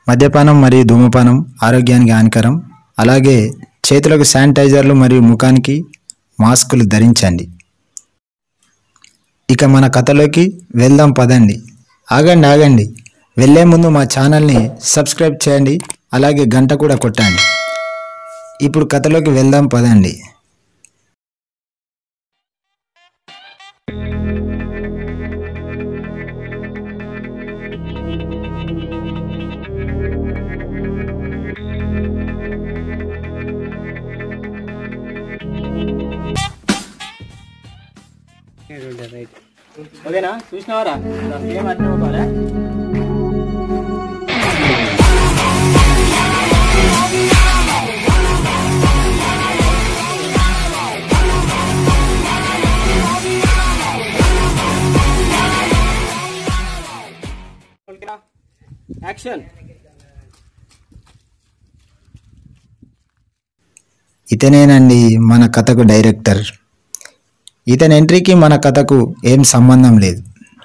మద్యపానం మరియు ధూమపానం ఆరోగ్యానికి హానికరం అలాగే చేతులకు శానిటైజర్లు మరియు ముఖానికి మాస్కులు ధరించండి ఇక మన కథలోకి వెళ్దాం పదండి ఆగండి ఆగండి వెళ్ళే ముందు మా ఛానల్ని సబ్స్క్రైబ్ చేయండి అలాగే గంట కూడా కొట్టండి ఇప్పుడు కథలోకి వెళ్దాం పదండి ఓకేనా చూసినావారా ఏం అర్థం అవుతారా యాక్షన్ ఇతనేనండి మన కథకు డైరెక్టర్ ఇతని ఎంట్రీకి మన కథకు ఏం సంబంధం లేదు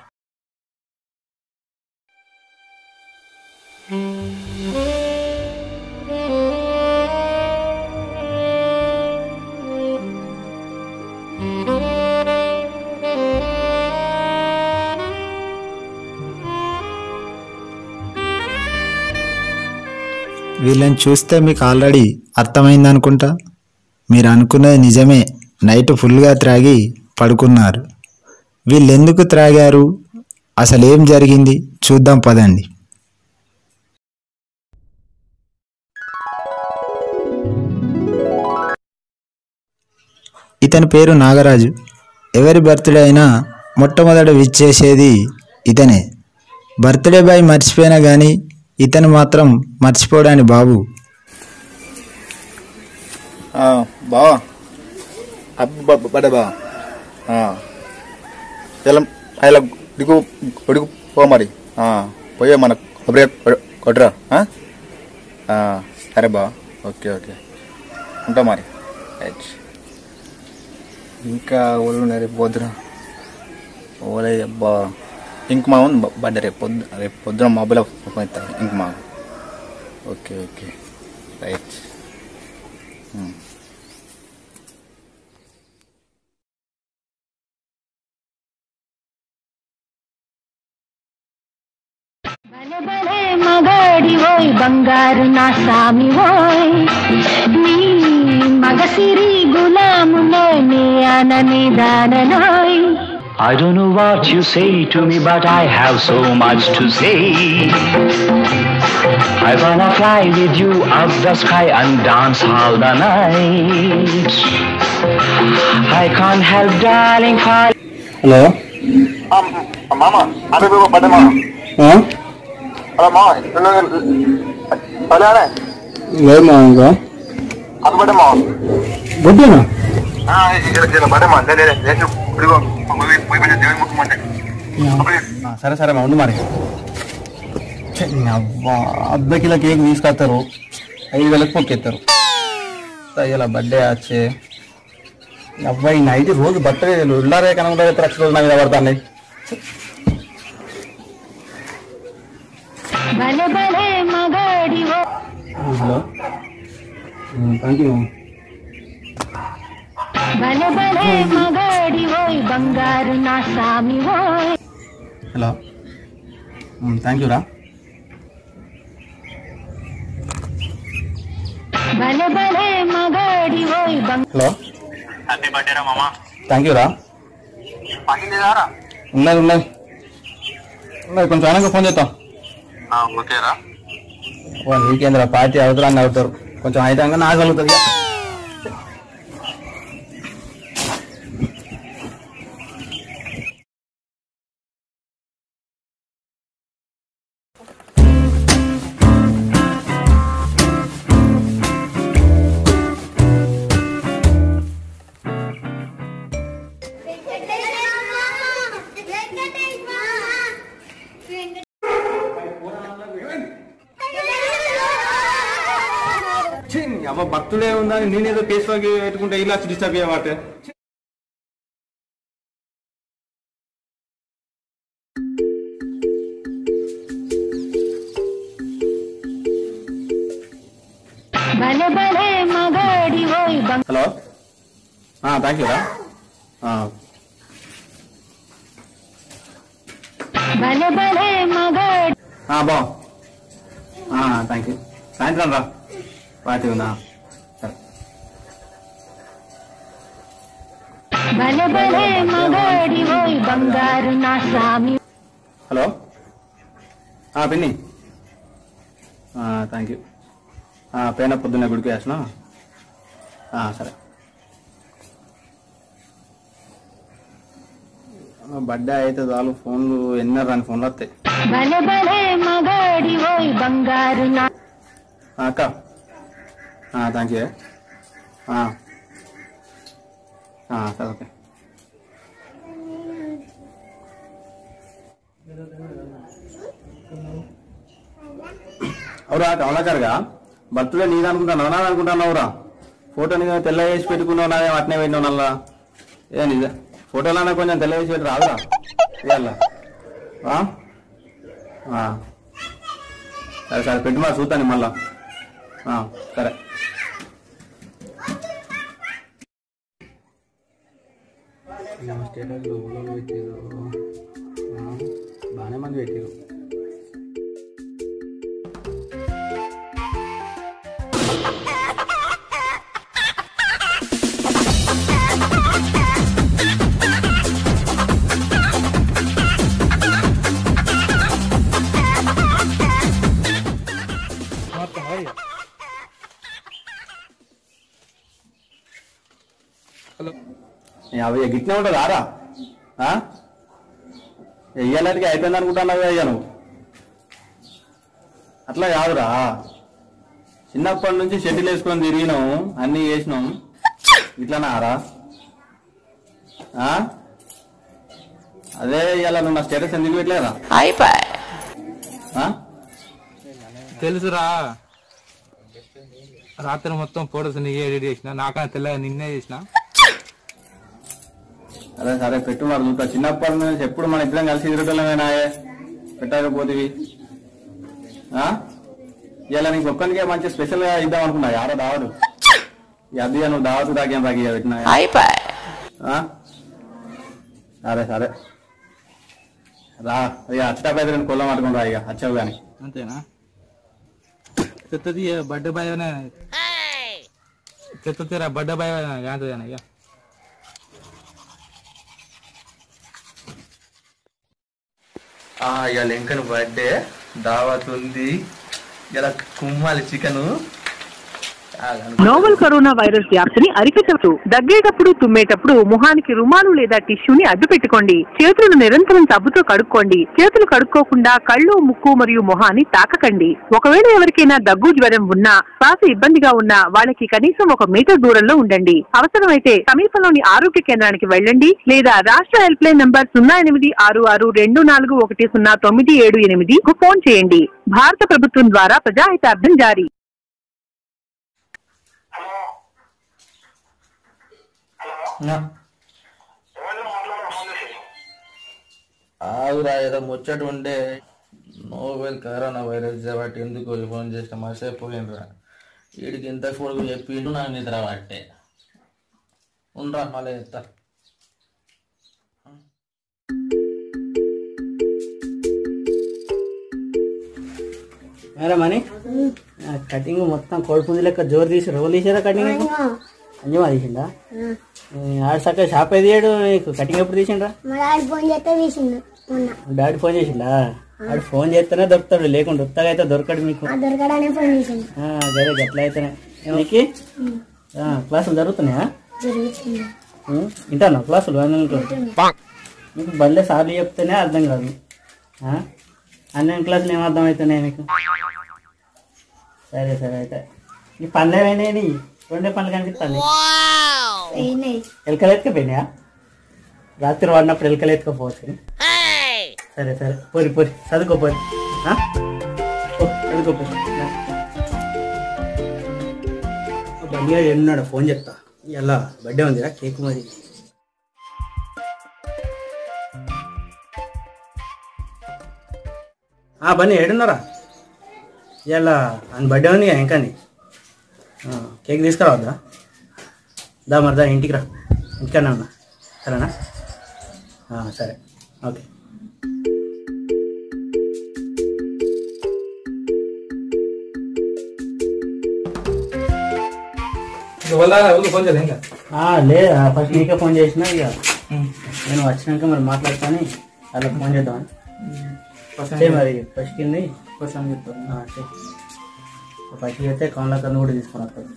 వీళ్ళని చూస్తే మీకు ఆల్రెడీ అర్థమైంది అనుకుంటా మీరు అనుకున్నది నిజమే నైట్ ఫుల్గా త్రాగి పడుకున్నారు వీళ్ళు ఎందుకు త్రాగారు అసలు ఏం జరిగింది చూద్దాం పదండి ఇతని పేరు నాగరాజు ఎవరి బర్త్డే అయినా మొట్టమొదట విచ్ చేసేది ఇతనే బర్త్డే బాయ్ మర్చిపోయినా కానీ ఇతను మాత్రం మర్చిపోడాని బాబు బావా హ్యాపీ బర్త్డే బావా ఎలా ఇలా గుడికు గుడికు పో మరి ఆ, పోయే మన కొబ్బరి కొట్టరా ఆ? ఆ, సరే బావా ఓకే ఓకే ఉంటా మరి రైట్ ఇంకా ఓళ్ళు ఉన్నాయి రేపు పొద్దున ఓలే అబ్బా ఇంక మా ఉంది బర్త్డే రేపు పొద్దు రేపు పొద్దున మొబైల్ ఫోన్ ఇస్తాను ఇంక మా ఓకే ఓకే రైట్ భలే భలే మగాడి ఓయ్ బంగారు నా సామి ఓయ్ నీ మగసిరి గులామునే నీ అనని దాననోయ్ I don't know what you say to me, but I have so much to say. I wanna fly with you up the sky and dance all the night. I can't help, darling, fall. Hello మామ happy birthday మామ hello మామ సరేనే లేదు మా ఇంకా happy birthday మామ బొడ్డేనా birthday మామ లేదు లేదు ఇదిగో పోయి పోయి కొంచెం దేవుని ముఖమంటే సరే సరే మా ఉండు మరి ఛే, నీ అవ్వ అర్ధ కిలో కేక్ తీసుకొస్తారు ఐదు వేలకు పొక్కెత్తారు అయ్యేలా బర్త్డే వచ్చే అబ్బాయి నైట్ రోజు బర్త్డే ఉల్లారే కనుక లక్ష రోజు నా మీద పడతాను భలే భలే మగాడి ఓ థ్యాంక్ యూ భలే భలే మగాడి ఓయ్ బంగారు నా సామి ఓయ్ హలో థ్యాంక్ యూ రా భలే భలే మగాడి ఓయ్ బంగారు హలో హ్యాపీ బర్త్డే రా మామ థ్యాంక్ యూ రా పగింది రారా ఉన్నది ఉన్నది ఉన్నది కొంచెం అయినాక ఫోన్ చేస్తాం ఓకే రా వీకేంద్ర పార్టీ అవుతారని అవుతారు కొంచెం అయితంగా నాకు కలుగుతుంది ఇక. ఛీ, నీ అవ్వ బర్త్డే ఉందని నేనేదో ఫేస్ వాక్ పెట్టుకుంటే ఇలా డిస్టర్బ్ చేయమాట భలే భలే మగాడి ఓయ్ బంగారు హలో థ్యాంక్ యూ రా భలే భలే మగాడి బా థ్యాంక్ యూ సాయంత్రం రా పార్టీ ఉందా సరే భలే భలే మగాడి ఓయ్ బంగారు నా స్వామి హలో పిన్ని థ్యాంక్ యూ పైన పొద్దున్నే గుడికి వేసిన సరే బర్త్డే అయితే చాలు ఫోన్లు ఎన్నో రాని ఫోన్లు వస్తాయి భలే భలే మగాడి ఓయ్ బంగారు నా ఆ, అక్క థ్యాంక్ యూ సరే ఓకే అవురా కమలాకర్గా బర్త్డే నీది అనుకుంటాను నా అనుకుంటున్నావురా ఫోటో నీకు తెల్ల వేసి పెట్టుకున్నావు నాదే అట్నే పెట్టినావు నల్లా ఏ నిజ ఫోటోలన్నా కొంచెం తెల్ల వేసి పెట్టి రాదురా ఇవాళ ఆ? ఆ. సరే సరే పెట్టు మరి చూస్తాను మళ్ళా ఆ, సరే స్టేటస్ పెట్టారు బాగానే మంది పెట్టారు అవి గిట్నే ఉంటుంది ఆరా వెయ్యాలకి అయిపోయింది అనుకుంటున్నావు అయ్యా నువ్వు అట్లా కాదురా చిన్నప్పటి నుంచి షెడ్యూల్ వేసుకొని తిరిగినాం అన్ని చేసినాం ఇట్లానా ఆరా ఆ? అదే ఇవాళ నువ్వు నా స్టేటస్ ఎందుకు పెట్టలేదా ఆ? తెలుసురా రాత్రి మొత్తం ఫోటోస్ నీకే ఎడిట్ చేసిన నాకన్నా తెల్లగా నిన్నే చేసిన అదే సరే పెట్టు మరి చూస్తా చిన్నప్పటి నుంచి ఎప్పుడు మన ఇద్దరం కలిసి తిరగటమే పెట్టకపోతే ఇలా నీకు ఒక్కనికే మంచి స్పెషల్ గా ఇద్దాం అనుకున్నా యారో దావదు ఈ అది నువ్వు దావతు దాకేం రాకి పెట్టినా ఆ? సరే సరే రా ఇక అచ్చా పెద్ద కొల్లం పట్టుకుని రా ఇక వచ్చావు కానీ అంతేనా చెత్తది బర్త్డే బాయ్ చెత్తరా బర్త్డే బాయ్ కాంతదేనా ఇక ఇక లింకన్ బర్త్డే దావత్ ఉంది ఇలా కుమ్మాలి చికెన్ నోవల్ కరోనా వైరస్ వ్యాప్తిని అరికట్టవచ్చు దగ్గేటప్పుడు తుమ్మేటప్పుడు ముఖానికి రుమాలు లేదా టిష్యూని అడ్డు పెట్టుకోండి చేతులను నిరంతరం సబ్బుతో కడుక్కోండి చేతులు కడుక్కోకుండా కళ్ళు ముక్కు మరియు మొహాన్ని తాకకండి ఒకవేళ ఎవరికైనా దగ్గు జ్వరం ఉన్నా శ్వాస ఇబ్బందిగా ఉన్నా వాళ్ళకి కనీసం ఒక మీటర్ దూరంలో ఉండండి అవసరమైతే సమీపంలోని ఆరోగ్య కేంద్రానికి వెళ్ళండి లేదా రాష్ట్ర హెల్ప్ లైన్ నంబర్ సున్నా ఎనిమిది ఆరు ఆరు రెండు నాలుగు ఒకటి సున్నా తొమ్మిది ఏడు ఎనిమిది కు ఫోన్ చేయండి భారత ప్రభుత్వం ద్వారా ప్రజాహితార్థం జారీ ఆగురా ఏదో ముచ్చట ఉండే నోవెల్ కరోనా వైరస్ కాబట్టి ఎందుకు ఫోన్ చేసిన మసేపు పోయినరా వీడికి ఇంత ఫోన్ చెప్పిండు నాకు నిద్ర పట్టే ఉండరా మళ్ళీ చెప్తా మేడం అని కటింగ్ మొత్తం కోడిపుంజి లెక్క జోరు తీసి రోల్ తీసారా కటింగ్ అంజమా తీసిండా ఆడ చక్కగా షాప్ అయితే తీయడు నీకు కటింగ్ ఎప్పుడు తీసిండ్రా మా డాడీ ఫోన్ చేస్తే తీసిండు మొన్న డాడీ ఫోన్ చేసిండా ఆడు ఫోన్ చేస్తేనే దొరుకుతాడు లేకుండా ఉత్తగా అయితే దొరకడు మీకు ఆ దొరకడానే ఫోన్ చేసిండు ఆ, గదే గట్ల అయితేనే నీకు ఆ, క్లాసులు జరుగుతున్నాయా జరుగుతుంది ఉం? వింటాను క్లాసులు అన్నీ మీకు బల్లే సార్లు చెప్తేనే అర్థం కాదు ఆ? అన్ని క్లాసులు ఏం అర్థం అవుతున్నాయి మీకు సరే సరే అయితే ఈ పనులు ఏమైనాయి రెండే పనులు కనిపిస్తాయి పోయినాయి ఎలకలు ఎత్తుకపోయినాయా రాత్రి వాడినప్పుడు ఎలకలు ఎత్తుకపోవచ్చు సరే సరే పోరి పోరి చదువుకో పోరి ఆ? పో, చదువుకో పోరి బండి ఎన్నాడు ఫోన్ చెప్తా ఇలా బర్త్డే ఉందిరా కేక్ మరి ఆ బన్నీ ఏడున్నారా ఇలా అని బర్త్డే ఉంది ఇంకా ఇంకా ఆ, కేక్ తీసుకురావద్దా దా మరి దా ఇంటికి రా ఇంటికన్నా ఉన్నా సరేనా ఆ, సరే ఓకే ఫోన్ చేయాలి ఇంకా ఆ, లే ఆ, ఫస్ట్ నీకే ఫోన్ చేసిన ఇక నేను వచ్చినాక మరి మాట్లాడతాను వాళ్ళకి ఫోన్ చేద్దామని చేయి మరి ఫస్ట్ కింది ఫస్ట్ అని చెప్తాను ఫస్ట్ అయితే కమలా కన్ను కూడా తీసుకొని వస్తాను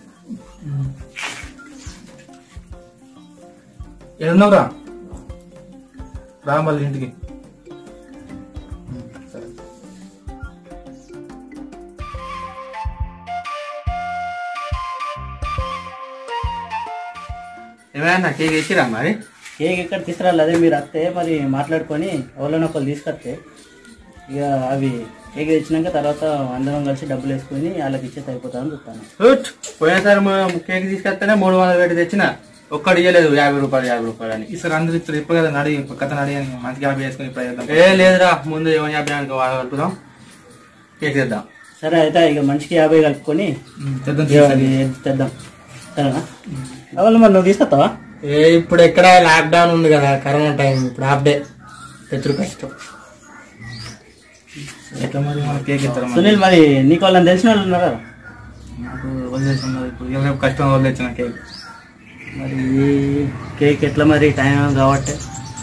ఏడున్నావురా రా మళ్ళీ ఇంటికి సరే ఏమైనా కేక్ ఇచ్చిరా మరి కేక్ ఎక్కడ తీసుకురాలి అదే మీరు వస్తే మరి మాట్లాడుకొని ఎవరైనా ఒకళ్ళు తీసుకొస్తే ఇక అవి కేక్ తెచ్చినాక తర్వాత అందరం కలిసి డబ్బులు వేసుకొని వాళ్ళకి ఇచ్చేసి అయిపోతామని చెప్తాను హుట్. పోయినసారి ము- కేక్ తీసుకొస్తేనే మూడు వందలు పెట్టి తెచ్చిన ఒక్కడు ఇయ్యలేదు యాభై రూపాయలు యాభై రూపాయలు అని ఈసారి అందరు ఇస్తారు ఇప్పుడు కదా నడి కథ నడి అని మంచిగా యాభై వేసుకొని ఇప్పుడు చేద్దాం ఏ లేదురా ముందు ఏమని యాభై అనుకో వాళ్ళు కలుపుదాం కేక్ తెద్దాం సరే అయితే ఇక మనిషికి యాభై కలుపుకొని తెద్దాం ఇక అది తెద్దాం సరేనా అవల్ మరి నువ్వు తీసుకొస్తావా ఏ ఇప్పుడు ఎక్కడ లాక్డౌన్ ఉంది కదా కరోనా టైం ఇప్పుడు హాఫ్ డే తెచ్చుడు కష్టం ఎట్లా మరి మన కేక్ ఇస్తారు మరి సునీల్ మరి నీకు వాళ్ళని తెలిసిన వాళ్ళు ఉన్నారా నాకు వదిలేసి ఉన్నది ఇప్పుడు ఇవాళ రేపు కష్టం వదిలేసిన కేక్ మరి కేక్ ఎట్లా మరి టైం కాబట్టి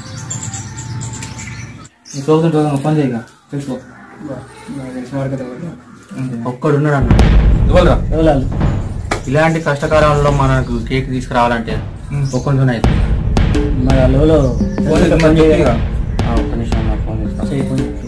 నీకు చదువుతుంటే ఫోన్ చేయగా తెలుసుకో నాకు తెలిసిన వాడికి అయితే ఎవరు లేరు. అంతే. ఒక్కడు ఉన్నాడు అన్న ఎవరురా ఎవరు ఇలాంటి కష్టకాలంలో మనకు కేక్ తీసుకురావాలంటే ఒక్కొంచెం అయితే మరి వాళ్ళు ఎవరో ఫోన్ చేద్దాం మరి చెప్పిగా. ఆ, ఒక్క నిమిషం నాకు ఫోన్ చేస్తాను చేయి ఫోన్ చేయి.